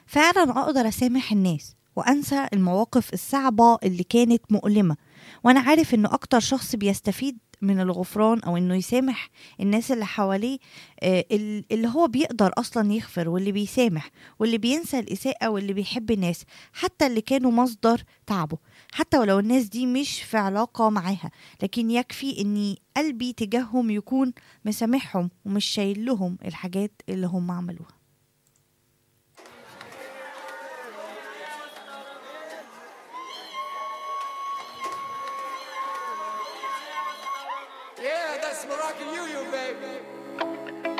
فعلا أقدر أسامح الناس وأنسى المواقف الصعبة اللي كانت مؤلمة وأنا عارف إنه أكتر شخص بيستفيد من الغفران أو إنه يسامح الناس اللي حواليه آه، ال- اللي هو بيقدر أصلا يغفر واللي بيسامح واللي بينسى الإساءة واللي بيحب الناس حتى اللي كانوا مصدر تعبه حتى ولو الناس دي مش في علاقة معاها لكن يكفي إني قلبي تجاههم يكون مسامحهم ومش شايل لهم الحاجات اللي هم عملوها Yeah, that's Moroccan you, you baby.